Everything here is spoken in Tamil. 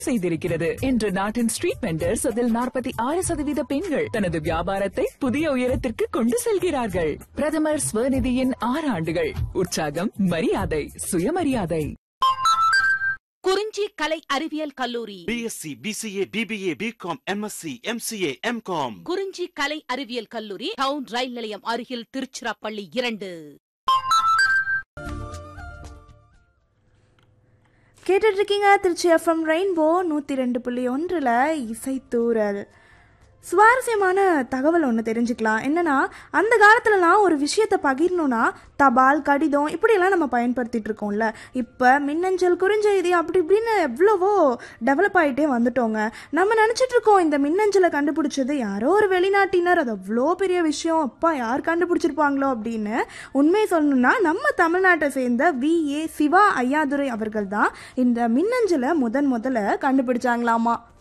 செய்திருக்கிறது என்று நாட்டின் ஸ்ட்ரீட் வெண்டர்ஸ் அதில் நாற்பத்தி ஆறு சதவீத பெண்கள் தனது வியாபாரத்தை புதிய உயரத்திற்கு கொண்டு செல்கிறார்கள் பிரதமர் ஸ்வநிதியின் ஆறு ஆண்டுகள் உற்சாகம் மரியாதை சுயமரியாதை குறிஞ்சி கலை அறிவியல் கல்லூரி BSc BCA BBA BCom MSc MCA MCom Kurinji கலை அறிவியல் கல்லூரி டவுன் ரயில் நிலையம் அருகில் திருச்சிராப்பள்ளி இரண்டு கேட்டுட்டு இருக்கீங்க திருச்சி எஃப்எம் ரெயின்போ நூற்றி ரெண்டு புள்ளி ஒன்றில் இசைத்தூரல் சுவாரஸ்யமான தகவல் ஒன்று தெரிஞ்சுக்கலாம் என்னன்னா அந்த காலத்துலலாம் ஒரு விஷயத்தை பகிரணும்னா தபால் கடிதம் இப்படியெல்லாம் நம்ம பயன்படுத்திட்டு இருக்கோம்ல இப்போ மின்னஞ்சல் குறுஞ்செய்தி அப்படி இப்படின்னு எவ்வளவோ டெவலப் ஆகிட்டே வந்துட்டோங்க நம்ம நினச்சிட்டு இருக்கோம் இந்த மின்னஞ்சலை கண்டுபிடிச்சது யாரோ ஒரு வெளிநாட்டினர் அது அவ்வளோ பெரிய விஷயம் அப்பா யார் கண்டுபிடிச்சிருப்பாங்களோ அப்படின்னு உண்மை சொல்லணும்னா நம்ம தமிழ்நாட்டை சேர்ந்த வி ஏ சிவா ஐயாதுரை அவர்கள் தான் இந்த மின்னஞ்சலை முதன் முதல்ல கண்டுபிடிச்சாங்களாமா